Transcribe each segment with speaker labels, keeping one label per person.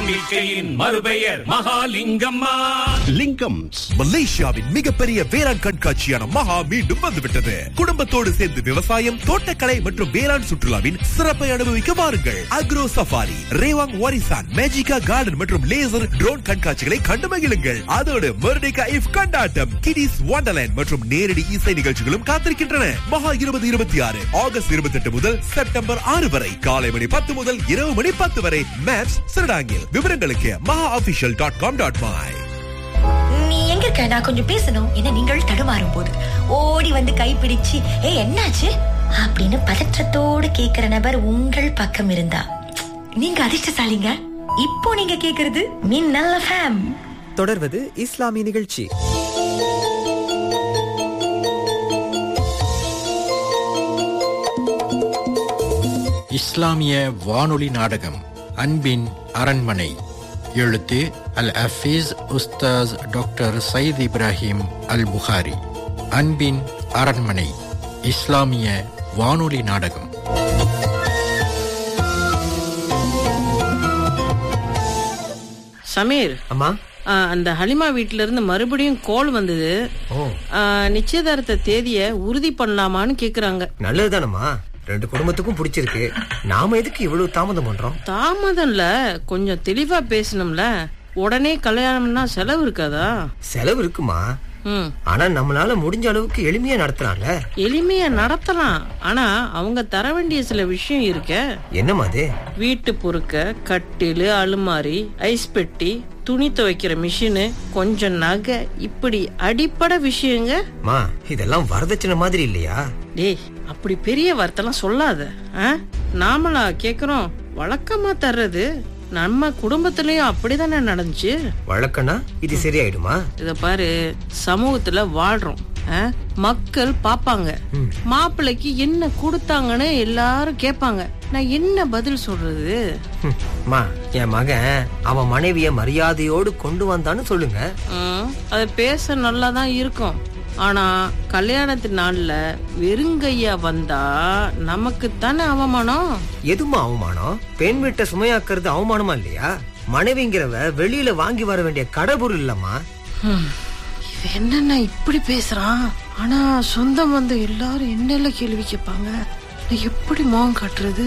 Speaker 1: நம்பிக்கையின் மறுபெயர் மகாலிங்கம்மா
Speaker 2: லிங்கம்ஸ் மலேசியாவின் மிகப்பெரிய வேளாண் கண்காட்சியான மகா மீண்டும் வந்துவிட்டது குடும்பத்தோடு சேர்ந்து விவசாயம் தோட்டக்கலை மற்றும் வேளாண் சுற்றுலாவின் சிறப்பை அனுபவிக்க வாருங்கள் அக்ரோ சஃபாரி ரேவாங் வாரிசான் மேஜிகா கார்டன் மற்றும் லேசர் ட்ரோன் கண்காட்சிகளை கண்டு மகிழுங்கள் அதோடு மெர்டிகா இஃப் கொண்டாட்டம் கிடிஸ் வண்டர்லேண்ட் மற்றும் நேரடி இசை நிகழ்ச்சிகளும் காத்திருக்கின்றன மகா இருபது இருபத்தி ஆறு ஆகஸ்ட் இருபத்தி எட்டு முதல் செப்டம்பர் ஆறு வரை காலை மணி பத்து முதல் இரவு மணி பத்து வரை மேப்ஸ் சிறடாங்கில் விவரங்களுக்கு மகா official dot com dot my
Speaker 3: நீ எங்க இருக்க நான் கொஞ்சம் பேசணும் என நீங்கள் தடுமாறும் போது ஓடி வந்து கைப்பிடிச்சு ஏ என்னாச்சு அப்படின்னு பதற்றத்தோடு கேக்குற நபர் உங்கள் பக்கம் இருந்தா நீங்க அதிர்ஷ்டசாலிங்க இப்போ நீங்க கேக்குறது மின்னல் ஃபேம்
Speaker 4: தொடர்வது இஸ்லாமிய நிகழ்ச்சி
Speaker 5: இஸ்லாமிய வானொலி நாடகம் அன்பின் அரண்மனை எழுத்து அல் அஃபீஸ் உஸ்தாஸ் டாக்டர் சயீத் இப்ராஹிம் அல் புகாரி அன்பின் அரண்மனை இஸ்லாமிய வானொலி நாடகம்
Speaker 6: சமீர்
Speaker 4: அம்மா
Speaker 6: ஆ, அந்த ஹலிமா வீட்ல இருந்து மறுபடியும் கோல் வந்தது
Speaker 4: ஓ
Speaker 6: ஆ, நிச்சயதார்த்த தேதிய உறுதி பண்ணலாமான்னு கேக்குறாங்க
Speaker 4: நல்லதுதானம்மா ரெண்டு குடும்பத்துக்கும் பிடிச்சிருக்கு நாம எதுக்கு இவ்வளவு தாமதம் பண்றோம்
Speaker 6: தாமதம்ல கொஞ்சம் தெளிவா பேசணும்ல உடனே கல்யாணம்னா செலவு இருக்காதா
Speaker 4: செலவு இருக்குமா
Speaker 6: ம்
Speaker 4: ஆனா நம்மளால முடிஞ்ச அளவுக்கு எளிமையா நடத்தலாம்ல
Speaker 6: எளிமையா நடத்தலாம் ஆனா அவங்க தர வேண்டிய சில விஷயம் இருக்க
Speaker 4: என்னம்மா அது
Speaker 6: வீட்டு பொறுக்க கட்டிலு அலுமாரி ஐஸ் பெட்டி துணி துவைக்கிற மிஷினு கொஞ்சம் நகை இப்படி அடிப்படை விஷயங்க
Speaker 4: மா இதெல்லாம் வரதட்சணை மாதிரி இல்லையா
Speaker 6: டேய் அப்படி பெரிய வார்த்தைலாம் சொல்லாத ஆ? நாமளா கேக்குறோம் வழக்கமா தர்றது நம்ம குடும்பத்திலயும் அப்படிதானே நடந்துச்சு
Speaker 4: வழக்கம்னா இது சரியாயிடுமா
Speaker 6: இத பாரு சமூகத்துல வாழ்றோம் ஆ? மக்கள் பாப்பாங்க மாப்பிள்ளைக்கு என்ன கொடுத்தாங்கன்னு எல்லாரும் கேட்பாங்க நான் என்ன பதில் சொல்றது
Speaker 4: ஹம், மா என் மகன் அவன் மனைவிய மரியாதையோடு கொண்டு வந்தான்னு சொல்லுங்க
Speaker 6: ம், அது பேச நல்லா தான் இருக்கும் ஆனா கல்யாணத்து நாள்ல வெறுங்கையா வந்தா நமக்கு தானே அவமானம்
Speaker 4: எதுமா அவமானம் பெண் வீட்டை சுமையாக்குறது அவமானமா இல்லையா மனைவிங்கிறவ வெளியில வாங்கி வர வேண்டிய கடவுள் இல்லம்மா
Speaker 6: ஹம், இது என்னண்ணா இப்படி பேசுறான் ஆனா சொந்தம் வந்து எல்லாரும் என்னெல்லாம் கேள்வி கேட்பாங்க நான் எப்படி முகம் காட்டுறது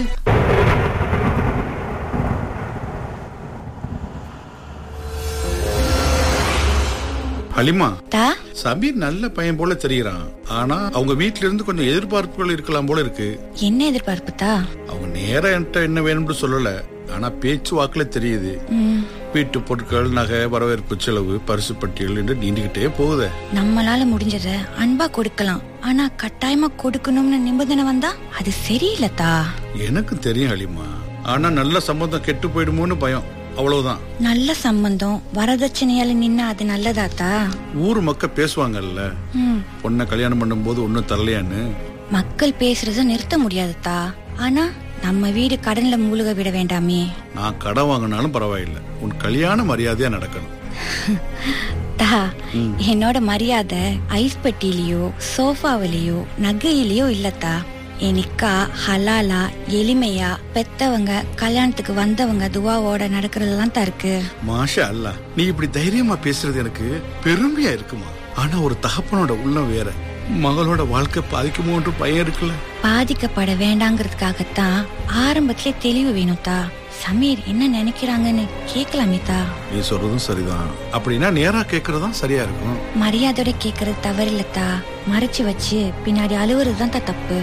Speaker 7: ஹலிமா
Speaker 3: தா
Speaker 7: சபீர் நல்ல பையன் போல தெரியுறான் ஆனா அவங்க வீட்ல இருந்து கொஞ்சம் எதிர்பார்ப்புகள் இருக்கலாம் போல இருக்கு
Speaker 3: என்ன எதிர்பார்ப்பு தா
Speaker 7: அவங்க நேரா என்கிட்ட என்ன வேணும்னு சொல்லல ஆனா பேச்சு வாக்குல தெரியுது வீட்டு பொருட்கள் நகை வரவேற்பு செலவு பரிசு பட்டியல் என்று நீண்டுகிட்டே போகுதே
Speaker 3: நம்மளால முடிஞ்சத அன்பா கொடுக்கலாம் ஆனா கட்டாயமா கொடுக்கணும்னு நிபந்தனை வந்தா அது சரியில்லத்தா
Speaker 7: எனக்கு தெரியும் ஹலிமா ஆனா நல்ல சம்பந்தம் கெட்டு போயிடுமோன்னு பயம் அவ்வளவுதான்
Speaker 3: நல்ல சம்பந்தம் வரதட்சணையால நின்னா அது நல்லதாத்தா
Speaker 7: ஊர் மக்க பேசுவாங்கல்ல
Speaker 3: ம்
Speaker 7: பொண்ணை கல்யாணம் பண்ணும்போது ஒன்னும் தரலையான்னு
Speaker 3: மக்கள் பேசுறத நிறுத்த முடியாதுத்தா ஆனா நம்ம வீடு கடன்ல மூழ்க விட வேண்டாமே
Speaker 7: நான் கடன் வாங்கினாலும் பரவாயில்லை உன் கல்யாண மரியாதையா நடக்கணும்
Speaker 3: தா என்னோட மரியாதை ஐஸ் பெட்டிலயோ சோஃபாவிலயோ நகையிலயோ இல்லத்தா எனக்கா ஹலாலா எளிமையா பெத்தவங்க கல்யாணத்துக்கு வந்தவங்க துவாவோட நடக்கிறதுலாம் தான் இருக்கு
Speaker 7: மாஷா அல்லா நீ இப்படி தைரியமா பேசுறது எனக்கு பெருமையா இருக்குமா ஆனா ஒரு தகப்பனோட உள்ளம் வேற மகளோட வாழ்க்கை பாதிக்குமோன்ற பயம் இருக்குல்ல
Speaker 3: பாதிக்கப்பட வேண்டாங்கிறதுக்காகத்தான் ஆரம்பத்திலே தெளிவு வேணும்தா சமீர் என்ன நினைக்கிறாங்கன்னு கேட்கலாமே தா
Speaker 7: நீ சொல்றதும் சரிதான் அப்படின்னா நேரா கேக்குறதுதான் சரியா இருக்கும்
Speaker 3: மரியாதையோட கேக்குறது தவறில்லத்தா மறைச்சு வச்சு பின்னாடி அழுவுறது தான் தா தப்பு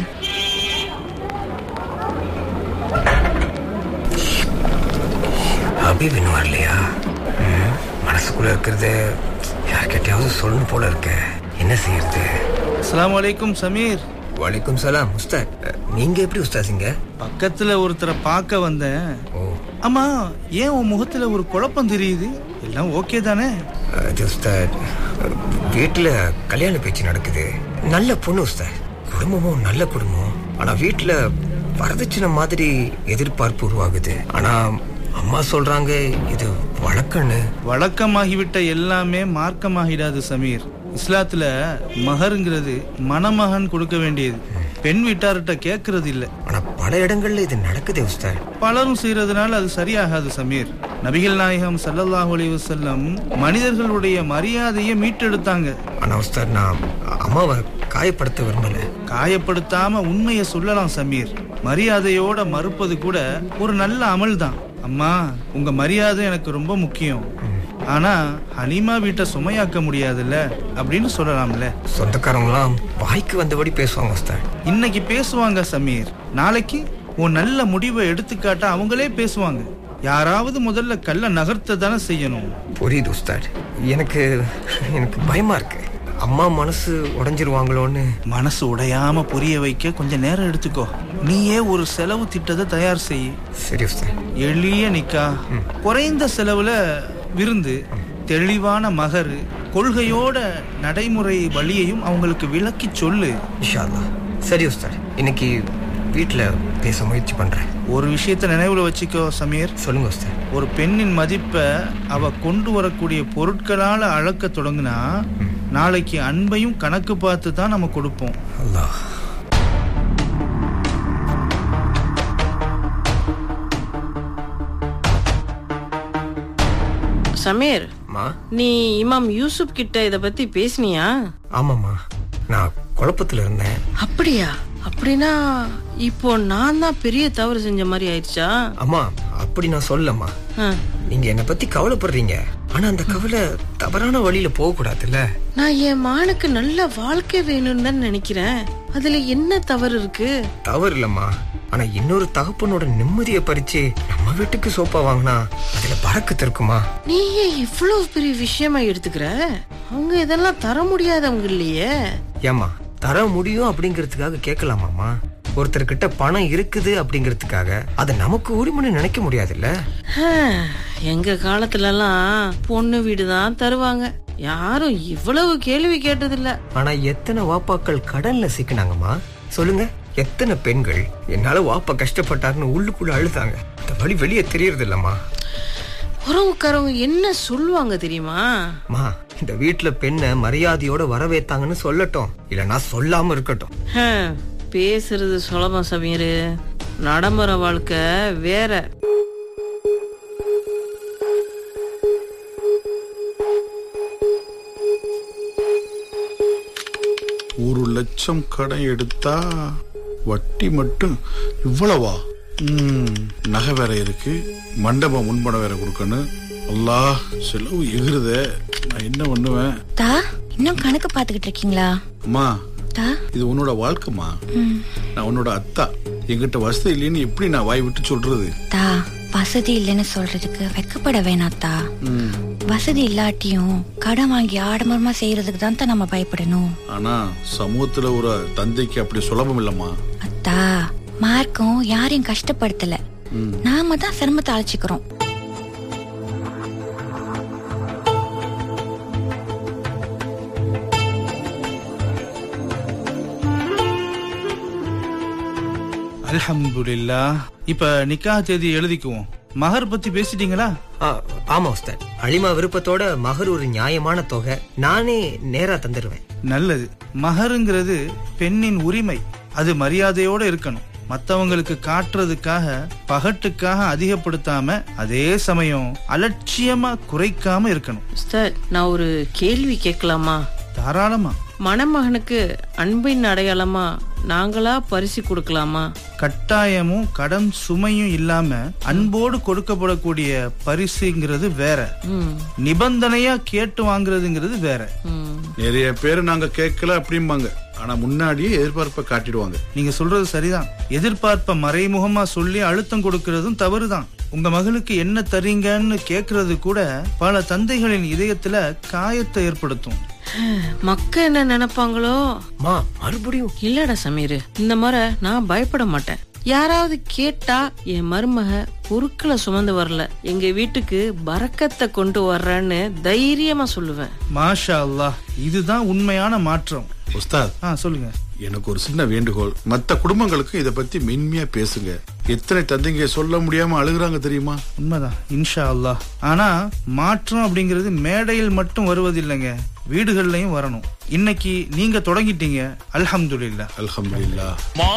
Speaker 4: ஹபீப் இன்னும் வரலையா ம், மனசுக்குள்ள இருக்கிறது யார்கிட்டயாவது சொல்லணும் போல இருக்க என்ன செய்யறது
Speaker 8: அஸ்ஸலாமு அலைக்கும் சமீர்
Speaker 4: வலைக்கும் சலாம் உஸ்தாத் அஹ், நீங்க எப்படி உஸ்தாசிங்க
Speaker 8: பக்கத்துல ஒருத்தரை பார்க்க வந்தேன்
Speaker 4: ஓ
Speaker 8: ஆமா ஏன் உன் முகத்துல ஒரு குழப்பம் தெரியுது எல்லாம் ஓகே தானே
Speaker 4: அது உஸ்தாத் அஹ், வீட்டுல கல்யாண பேச்சு நடக்குது நல்ல பொண்ணு உஸ்தாத் குடும்பமும் நல்ல குடும்பம் ஆனா வீட்டுல வரதட்சணை மாதிரி எதிர்பார்ப்பு உருவாகுது ஆனா அம்மா சொல்றாங்க இது வழக்கம்னு
Speaker 8: வழக்கமாகிவிட்ட எல்லாமே மார்க்கமாகிடாது சமீர் இஸ்லாத்துல மகருங்கிறது மணமகன் கொடுக்க வேண்டியது பெண் வீட்டார்கிட்ட கேட்கறது இல்ல
Speaker 4: ஆனா பல இடங்கள்ல இது நடக்குதே உஸ்தாத்
Speaker 8: பலரும் செய்யறதுனால அது சரியாகாது சமீர் நபிகள் நாயகம் ஸல்லல்லாஹு அலைஹி வஸல்லம் மனிதர்களுடைய மரியாதையை மீட்டெடுத்தாங்க
Speaker 4: ஆனா உஸ்தாத் நான் அம்மாவை காயப்படுத்த விரும்பல
Speaker 8: காயப்படுத்தாம உண்மையை சொல்லலாம் சமீர் மரியாதையோட மறுப்பது கூட ஒரு நல்ல அமல் தான் அம்மா உங்க மரியாதை எனக்கு ரொம்ப முக்கியம் ஆனா ஹலீமா வீட்டை சுமையாக்க முடியாதுல்ல அப்படின்னு சொல்லலாம்ல
Speaker 4: சொந்தக்காரங்களாம் வாய்க்கு வந்தபடி பேசுவாங்க உஸ்தாத்
Speaker 8: இன்னைக்கு பேசுவாங்க சமீர் நாளைக்கு உன் நல்ல முடிவை எடுத்துக்காட்ட அவங்களே பேசுவாங்க யாராவது முதல்ல கல்ல நகர்த்த தானே செய்யணும்
Speaker 4: புரியுது உஸ்தாத் எனக்கு எனக்கு பயமா இருக்கு அம்மா மனசு உடைஞ்சிருவாங்களோன்னு
Speaker 8: மனசு உடையாம புரிய வைக்க கொஞ்சம் நேரம் எடுத்துக்கோ நீயே ஒரு செலவு திட்டத்தை தயார் செய்
Speaker 4: சரி உஸ்தாத்
Speaker 8: எளிய நிக்கா குறைந்த செலவுல விருந்து தெளிவான மகரு கொள்கையோட நடைமுறை வழியையும் அவங்களுக்கு விளக்கி சொல்லு
Speaker 4: இன்ஷா அல்லாஹ் சரி உஸ்தாத் இன்னைக்கு வீட்ல பேச முயற்சி பண்றேன்
Speaker 8: ஒரு விஷயத்த நினைவுல வச்சுக்கோ சமீர்
Speaker 4: சொல்லுங்க உஸ்தாத்
Speaker 8: ஒரு பெண்ணின் மதிப்பை அவ கொண்டு வரக்கூடிய பொருட்களால அளக்க தொடங்குனா நாளைக்கு அன்பையும் கணக்கு பார்த்து தான் நம்ம கொடுப்போம்
Speaker 4: அல்லாஹ்
Speaker 6: சமீர்
Speaker 4: அம்மா
Speaker 6: நீ இமாம் யூசுப் கிட்ட இத பத்தி பேசினியா
Speaker 4: ஆமாம்மா நான் குழப்பத்துல இருந்தேன்
Speaker 6: அப்படியா அப்படின்னா இப்போ நான் தான் பெரிய தவறு செஞ்ச மாதிரி ஆயிடுச்சா
Speaker 4: அம்மா அப்படி நான் சொல்லம்மா
Speaker 6: ஆ.
Speaker 4: நீங்க என்னை பத்தி கவலைப்படுறீங்க ஆனா அந்த கவலை தவறான வழியில போக கூடாதுல்ல
Speaker 6: நான் என் மானுக்கு நல்ல வாழ்க்கை வேணும்னு தான் நினைக்கிறேன் அதுல என்ன தவறு இருக்கு
Speaker 4: தவறு இல்லம்மா ஆனா இன்னொரு தகப்பனோட நிம்மதியை பறிச்சு நம்ம வீட்டுக்கு சோப்பா வாங்கினா அதுல பறக்கத்து இருக்குமா
Speaker 6: நீ ஏன் இவ்வளவு பெரிய விஷயமா எடுத்துக்கிற அவங்க இதெல்லாம் தர முடியாதவங்க இல்லையே
Speaker 4: ஏமா தர முடியும் அப்படிங்கிறதுக்காக கேட்கலாமாம்மா ஒருத்தர்கிட்ட பணம் இருக்குது அப்படிங்கிறதுக்காக அதை நமக்கு உரிமைன்னு நினைக்க முடியாதுல்ல
Speaker 6: ஹம், எங்க காலத்துல எல்லாம் பொண்ணு வீடு தான் தருவாங்க யாரும் இவ்வளவு கேள்வி கேட்டதில்ல
Speaker 4: ஆனா எத்தனை வாப்பாக்கள் கடல்ல சிக்கினாங்கம்மா சொல்லுங்க எத்தனை பெண்கள் என்னால வாப்பா கஷ்டப்பட்டாருன்னு உள்ளுக்குள்ள அழுதாங்க இந்த வழி வெளியே தெரியறது இல்லம்மா
Speaker 6: உறவுக்காரவங்க என்ன சொல்லுவாங்க தெரியுமா
Speaker 4: மா இந்த வீட்டுல பெண்ணை மரியாதையோட வரவேத்தாங்கன்னு சொல்லட்டும் இல்லைன்னா சொல்லாம இருக்கட்டும்
Speaker 6: ஹம், பேசுறது சுலபம் சமீர் நடைமுறை வாழ்க்கை வேற
Speaker 7: ஒரு லட்சம் கடன் எடுத்தா வட்டி மட்டும் இவ்வளவா ம், நகை வேற இருக்கு மண்டபம் முன்பணம் வேற கொடுக்கணும் அல்லாஹ் செலவு எகிறுதே நான் என்ன பண்ணுவேன்
Speaker 3: தா இன்னும் கணக்கு பாத்துக்கிட்டு இருக்கீங்களா
Speaker 7: அம்மா
Speaker 3: தா
Speaker 7: இது உன்னோட வாழ்க்கைமா நான் உன்னோட அத்தா என்கிட்ட வசதி இல்லைன்னு எப்படி நான் வாய் விட்டு சொல்றது
Speaker 3: தா வசதி இல்லைன்னு சொல்றதுக்கு வெக்கப்பட வேணாத்தா வசதி இல்லாட்டியும் கடன் வாங்கி ஆடம்பரமா செய்யறதுக்கு தான் தான் நம்ம பயப்படணும்
Speaker 7: ஆனா சமூகத்துல ஒரு தந்தைக்கு அப்படி சுலபம் இல்லம்மா
Speaker 3: அத்தா மார்க்கும் யாரையும் கஷ்டப்படுத்தல நாம தான் சிரமத்தை அழைச்சிக்கிறோம்
Speaker 8: அல்ஹம்துலில்லா இப்ப நிக்கா தேதி எழுதிக்குவோம் மகர் பத்தி பேசிட்டீங்களா
Speaker 4: ஆ, ஆமா உஸ்தாத் அலிமா விருப்பத்தோட மகர் ஒரு நியாயமான தொகை நானே நேரா தந்துடுவேன்
Speaker 8: நல்லது மகருங்கிறது பெண்ணின் உரிமை அது மரியாதையோட இருக்கணும் மத்தவங்களுக்கு காட்டுறதுக்காக பகட்டுக்காக அதிகப்படுத்தாம அதே சமயம் அலட்சியமா குறைக்காம இருக்கணும்
Speaker 6: உஸ்தாத், நான் ஒரு கேள்வி கேட்கலாமா
Speaker 8: தாராளமா
Speaker 6: மணமகனுக்கு அன்பின் அடையாளமா நாங்களா பரிசு கொடுக்கலாமா
Speaker 8: கட்டாயமும் கடன் சுமையும் இல்லாம அன்போடு கொடுக்கப்படக்கூடிய பரிசுங்கிறது வேற
Speaker 6: ம்,
Speaker 8: நிபந்தனையா கேட்டு வாங்குறதுங்கிறது வேற
Speaker 6: ம்.
Speaker 7: நிறைய பேர் நாங்க கேட்கல அப்படிம்பாங்க ஆனா முன்னாடியே எதிர்பார்ப்பை காட்டிடுவாங்க
Speaker 8: நீங்க சொல்றது சரிதான் எதிர்பார்ப்ப மறைமுகமா சொல்லி அழுத்தம் கொடுக்கறதும் தவறுதான் உங்க மகளுக்கு என்ன தரீங்கன்னு கேக்குறது கூட பல தந்தைகளின் இதயத்துல காயத்தை ஏற்படுத்தும்
Speaker 6: மக்க என்ன நினைப்பாங்களோ
Speaker 4: மா மறுபடியும்
Speaker 6: இல்லடா சமீர் இந்த முறை நான் பயப்பட மாட்டேன் யாராவது கேட்டா என் மருமக பொருட்களை சுமந்து வரல எங்க வீட்டுக்கு பறக்கத்தை கொண்டு வர்றேன்னு தைரியமா சொல்லுவேன்
Speaker 8: மாஷா அல்லாஹ் இதுதான் உண்மையான மாற்றம்
Speaker 7: உஸ்தாத்
Speaker 8: ஆ சொல்லுங்க
Speaker 7: எனக்கு ஒரு சின்ன வேண்டுகோள் மத்த குடும்பங்களுக்கு இத பத்தி மென்மையா பேசுங்க எத்தனை தந்தைங்க சொல்ல முடியாம அழுகுறாங்க தெரியுமா
Speaker 8: உண்மைதான் இன்ஷா அல்லாஹ் ஆனா மாற்றம் அப்படிங்கிறது மேடையில் மட்டும் வருவதில்லைங்க வீடுகள்லயும் வரணும் இன்னைக்கு நீங்க தொடங்கிட்டீங்க அல்ஹம்துலில்லாஹ்
Speaker 7: அல்ஹம்துலில்லாஹ்